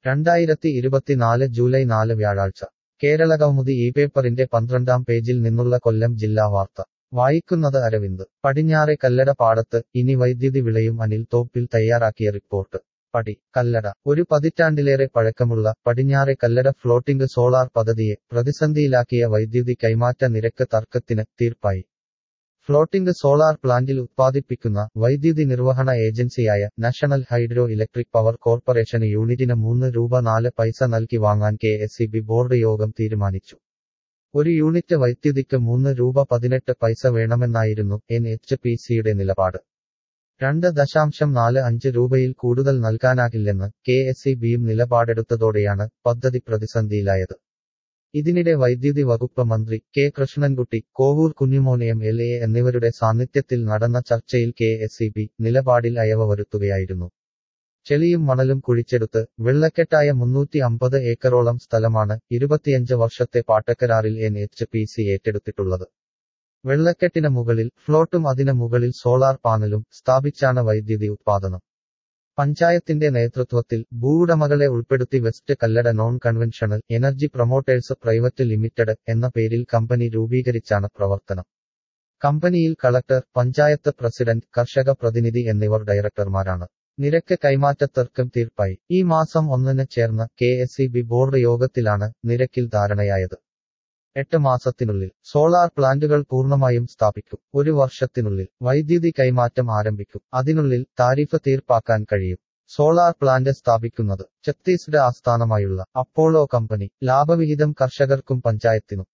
രണ്ടായിരത്തി ഇരുപത്തിനാല് ജൂലൈ നാല് വ്യാഴാഴ്ച കേരളകൗമുദി ഈ പേപ്പറിന്റെ പന്ത്രണ്ടാം പേജിൽ നിന്നുള്ള കൊല്ലം ജില്ലാ വാർത്ത വായിക്കുന്നത് അരവിന്ദ് പടിഞ്ഞാറെ കല്ലട പാടത്ത് ഇനി വൈദ്യുതി വിളയും അനിൽ തോപ്പിൽ തയ്യാറാക്കിയ റിപ്പോർട്ട് പടി കല്ലട ഒരു പതിറ്റാണ്ടിലേറെ പഴക്കമുള്ള പടിഞ്ഞാറെ കല്ലട ഫ്ലോട്ടിംഗ് സോളാർ പദ്ധതിയെ പ്രതിസന്ധിയിലാക്കിയ വൈദ്യുതി കൈമാറ്റ നിരക്ക് തർക്കത്തിന് തീർപ്പായി ഫ്ലോട്ടിംഗ് സോളാർ പ്ലാന്റിൽ ഉത്പാദിപ്പിക്കുന്ന വൈദ്യുതി നിർവഹണ ഏജൻസിയായ നാഷണൽ ഹൈഡ്രോ ഇലക്ട്രിക് പവർ കോർപ്പറേഷന് യൂണിറ്റിന് മൂന്ന് രൂപ നാല് പൈസ നൽകി വാങ്ങാൻ കെ എസ് ബോർഡ് യോഗം തീരുമാനിച്ചു ഒരു യൂണിറ്റ് വൈദ്യുതിക്ക് മൂന്ന് രൂപ പതിനെട്ട് പൈസ വേണമെന്നായിരുന്നു എൻ എച്ച് പി സിയുടെ നിലപാട് രണ്ട് ദശാംശം നാല് അഞ്ച് രൂപയിൽ കൂടുതൽ നൽകാനാകില്ലെന്ന് കെ എസ് ഇ ബിയും നിലപാടെടുത്തതോടെയാണ് പദ്ധതി പ്രതിസന്ധിയിലായത് ഇതിനിടെ വൈദ്യുതി വകുപ്പ് മന്ത്രി K Krishnankutty Kovoor Kunjumon M L A എന്നിവരുടെ സാന്നിധ്യത്തിൽ നടന്ന ചർച്ചയിൽ കെ എസ് ഇ ബി നിലപാടിൽ അയവ വരുത്തുകയായിരുന്നു ചെളിയും മണലും കുഴിച്ചെടുത്ത് വെള്ളക്കെട്ടായ മുന്നൂറ്റി അമ്പത് ഏക്കറോളം സ്ഥലമാണ് ഇരുപത്തിയഞ്ച് വർഷത്തെ പാട്ടക്കരാറിൽ എൻ എച്ച് പി സി ഏറ്റെടുത്തിട്ടുള്ളത് വെള്ളക്കെട്ടിന് മുകളിൽ ഫ്ലോട്ടും അതിന് മുകളിൽ സോളാർ പാനലും സ്ഥാപിച്ചാണ് വൈദ്യുതി ഉത്പാദനം പഞ്ചായത്തിന്റെ നേതൃത്വത്തിൽ ഭൂവുടമകളെ ഉൾപ്പെടുത്തി West Kallada Non Conventional Energy Promoters Private Limited എന്ന പേരിൽ കമ്പനി രൂപീകരിച്ചാണ് പ്രവർത്തനം കമ്പനിയിൽ കളക്ടർ പഞ്ചായത്ത് പ്രസിഡന്റ് കർഷക പ്രതിനിധി എന്നിവർ ഡയറക്ടർമാരാണ് നിരക്ക് കൈമാറ്റത്തർക്കം തീർപ്പായി ഈ മാസം ഒന്നിന് ചേർന്ന K S E B board യോഗത്തിലാണ് നിരക്കിൽ ധാരണയായത് എട്ട് മാസത്തിനുള്ളിൽ സോളാർ പ്ലാന്റുകൾ പൂർണ്ണമായും സ്ഥാപിക്കും ഒരു വർഷത്തിനുള്ളിൽ വൈദ്യുതി കൈമാറ്റം ആരംഭിക്കും അതിനുള്ളിൽ താരിഫ് തീർപ്പാക്കാൻ കഴിയും സോളാർ പ്ലാന്റ് സ്ഥാപിക്കുന്നത് ഛത്തീസ്ഗഡ് ആസ്ഥാനമായുള്ള അപ്പോളോ കമ്പനി ലാഭവിഹിതം കർഷകർക്കും പഞ്ചായത്തിനും